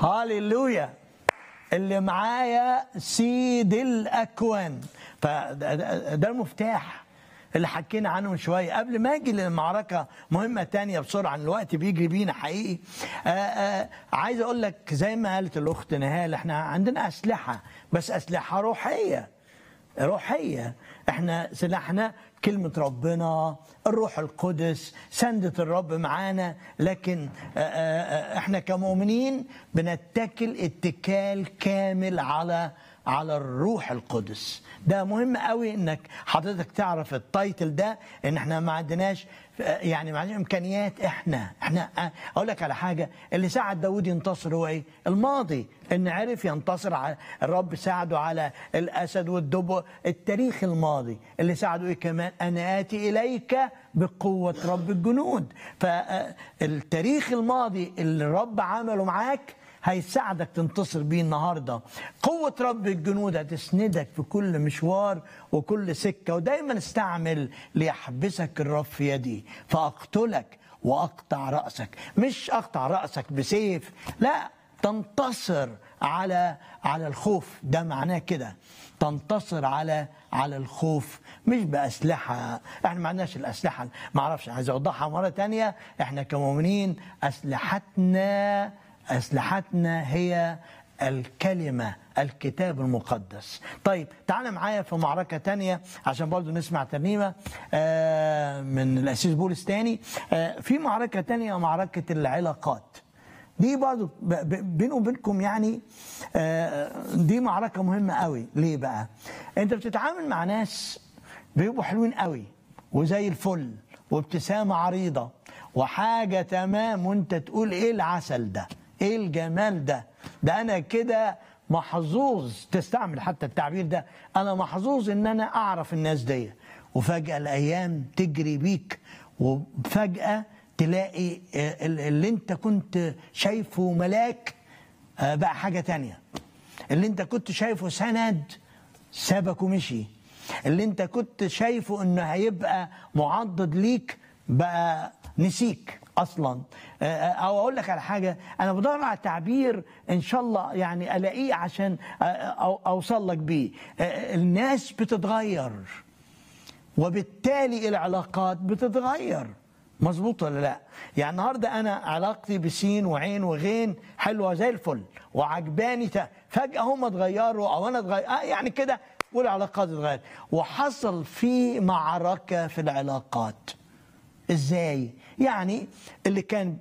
هاليلويا اللي معايا سيد الاكوان فده ده- ده المفتاح اللي حكينا عنه من شويه قبل ما اجي للمعركه مهمه تانية بسرعه عن الوقت بيجري بينا حقيقي آآ آآ عايز اقول لك زي ما قالت الاخت نهال احنا عندنا اسلحه بس اسلحه روحيه روحية احنا سلاحنا كلمة ربنا الروح القدس سندة الرب معانا لكن آه، آه، احنا كمؤمنين بنتكل اتكال كامل على على الروح القدس ده مهم قوي انك حضرتك تعرف التايتل ده ان احنا ما عندناش آه، يعني ما عندناش امكانيات احنا احنا آه، اقول لك على حاجه اللي ساعد داود ينتصر هو ايه الماضي ان عرف ينتصر على الرب ساعده على الاسد والدب التاريخ الماضي اللي ساعده ايه كمان انا اتي اليك بقوه رب الجنود فالتاريخ الماضي اللي الرب عمله معاك هيساعدك تنتصر بيه النهارده قوة رب الجنود هتسندك في كل مشوار وكل سكة ودايما استعمل ليحبسك الرب في يدي فأقتلك وأقطع رأسك مش أقطع رأسك بسيف لا تنتصر على على الخوف ده معناه كده تنتصر على على الخوف مش بأسلحة احنا ما عندناش الأسلحة ما اعرفش عايز أوضحها مرة تانية احنا كمؤمنين أسلحتنا أسلحتنا هي الكلمة الكتاب المقدس طيب تعال معايا في معركة تانية عشان برضو نسمع ترنيمة آه، من الأسيس بولس تاني آه، في معركة تانية معركة العلاقات دي برضو ب- ب- بيني وبينكم يعني آه، دي معركة مهمة قوي ليه بقى انت بتتعامل مع ناس بيبقوا حلوين قوي وزي الفل وابتسامة عريضة وحاجة تمام وانت تقول ايه العسل ده ايه الجمال ده ده انا كده محظوظ تستعمل حتى التعبير ده انا محظوظ ان انا اعرف الناس دي وفجأة الايام تجري بيك وفجأة تلاقي آه، اللي انت كنت شايفه ملاك آه، بقى حاجة تانية اللي انت كنت شايفه سند سابك ومشي اللي انت كنت شايفه انه هيبقى معضد ليك بقى نسيك اصلا آه، او اقول لك على حاجه انا بدور على تعبير ان شاء الله يعني الاقيه عشان آه، أو- اوصل لك بيه آه، الناس بتتغير وبالتالي العلاقات بتتغير مظبوط ولا لا يعني النهارده انا علاقتي بسين وعين وغين حلوه زي الفل وعجباني تا- فجاه هم اتغيروا او انا اتغير آه يعني كده والعلاقات اتغيرت وحصل في معركه في العلاقات ازاي يعني اللي كان